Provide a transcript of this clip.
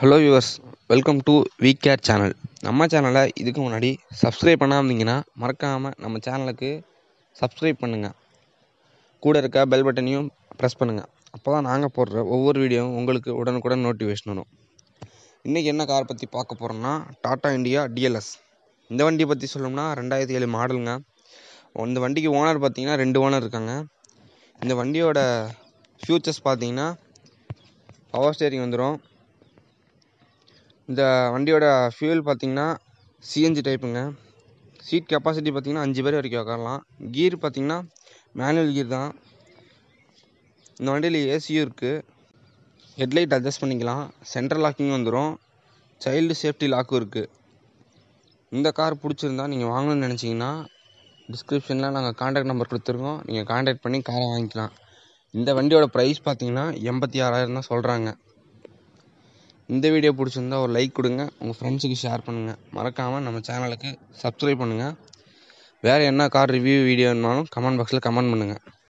hello viewers welcome to we care channel நம்ம சேனலை இதுக்கு முன்னாடி சப்ஸ்கிரைப் பண்ணாமல் இருந்தீங்கன்னா மறக்காமல் நம்ம சேனலுக்கு சப்ஸ்கிரைப் பண்ணுங்கள் கூட இருக்க பெல் பட்டனையும் ப்ரெஸ் பண்ணுங்கள் அப்போ தான் நாங்கள் போடுற ஒவ்வொரு வீடியோவும் உங்களுக்கு உடனுக்குடன் நோட்டிஃபிகேஷன் வரும் இன்றைக்கி என்ன கார் பற்றி பார்க்க போகிறோம்னா டாடா இண்டியா டிஎல்எஸ் இந்த வண்டியை பற்றி சொல்லணும்னா ரெண்டாயிரத்தி ஏழு மாடலுங்க இந்த வண்டிக்கு ஓனர் பார்த்தீங்கன்னா ரெண்டு ஓனர் இருக்காங்க இந்த வண்டியோட ஃபியூச்சர்ஸ் பார்த்தீங்கன்னா பவர் ஸ்டேரிங் வந்துடும் இந்த வண்டியோட ஃபியூல் பார்த்தீங்கன்னா சிஎன்ஜி டைப்புங்க சீட் கெப்பாசிட்டி பார்த்தீங்கன்னா அஞ்சு பேர் வரைக்கும் உட்காரலாம் கீர் பார்த்தீங்கன்னா மேனுவல் கீர் தான் இந்த வண்டியில் ஏசியும் இருக்குது ஹெட்லைட் அட்ஜஸ்ட் பண்ணிக்கலாம் சென்ட்ரல் லாக்கிங் வந்துடும் சைல்டு சேஃப்டி லாக்கும் இருக்குது இந்த கார் பிடிச்சிருந்தா நீங்கள் வாங்கணும்னு நினச்சிங்கன்னா டிஸ்கிரிப்ஷனில் நாங்கள் காண்டாக்ட் நம்பர் கொடுத்துருக்கோம் நீங்கள் காண்டாக்ட் பண்ணி காரை வாங்கிக்கலாம் இந்த வண்டியோட ப்ரைஸ் பார்த்தீங்கன்னா எண்பத்தி ஆறாயிரம் தான் சொல்கிறாங்க இந்த வீடியோ பிடிச்சிருந்தா ஒரு லைக் கொடுங்க உங்கள் ஃப்ரெண்ட்ஸுக்கு ஷேர் பண்ணுங்கள் மறக்காமல் நம்ம சேனலுக்கு சப்ஸ்கிரைப் பண்ணுங்கள் வேறு என்ன கார் ரிவ்யூ வீடியோனாலும் கமெண்ட் பாக்ஸில் கமெண்ட் பண்ணுங்கள்